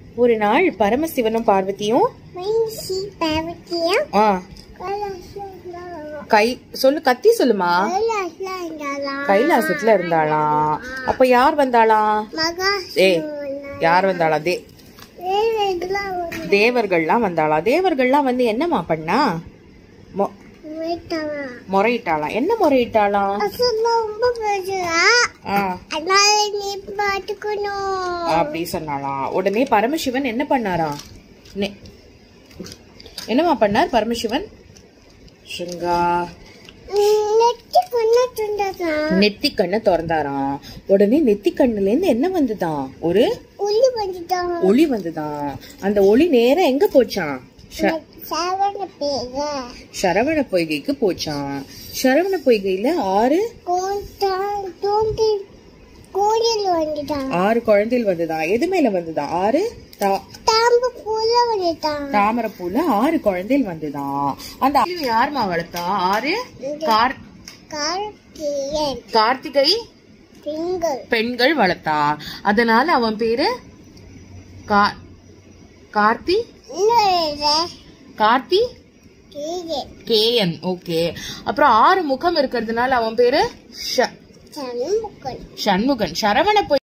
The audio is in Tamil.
ஒரு நாள் பரமசிவனும் பார்வதியும் மைன்சி பாவத்தியம் ஆ கைலாசம் கை சொல்லு கத்தி சொல்லுமா கைலாசம் இருந்தாலாம் கைலாசத்துல இருந்தாளாம் அப்ப யார் வந்தாளாம் மகா ஏய் யார் வந்தாளா தே இதெல்லாம் ஒரு தேவர்கள்லாம் வந்தாளா தேவர்கள்லாம் வந்து என்னம்மா பண்ணா மொ- வீட்டவா முறையிட்டாளாம் என்ன முறையிட்டாளாம் அசல் ரொம்ப பேசுறா ஆ அதனால நீ பாத்துக்கணும் அப்படி சொன்னாளாம் உடனே பரமசிவன் என்ன பண்ணாராம் நெ- என்னம்மா பண்ணார் பரமசிவன் ஸ்ருங்கா நெட்டி கொண்டு துண்டதான் நெத்தி கண்ணை திறந்தாராம் உடனே நெத்தி கண்ணுல இருந்து என்ன வந்துதான் ஒரு உள்ளி வந்துட்டான் ஒளி வந்துதான் அந்த ஒளி நேரா எங்க போச்சான் ச- சவன பேக சரவண பொய்கைக்கு போச்சான் சரவண பொய்கையில ஆறு கோண்டான் தோண்டி கோயில் வந்துட்டான் ஆறு குழந்தைகள் வந்துதான் எது மேல வந்துதான் ஆறு தா- தாம்பு பூல வந்துட்டான் தாமரைப்பூல ஆறு குழந்தைகள் வந்துதான் அந்த ஆறு யாருமா வளர்த்தா ஆறு கார் கார்த்திகேயன் கார்த்திகை திங்கள் பெண்கள் வளர்த்தா அதனால அவன் பேரு கா- கார்த்தி இன்னொரு கார்த்தி கீழே கேஎன் ஓகே அப்புறம் ஆறு முகம் இருக்கிறதுனால அவன் பேரு ஷ- சண்முகன் சண்முகன் சரவண பொய்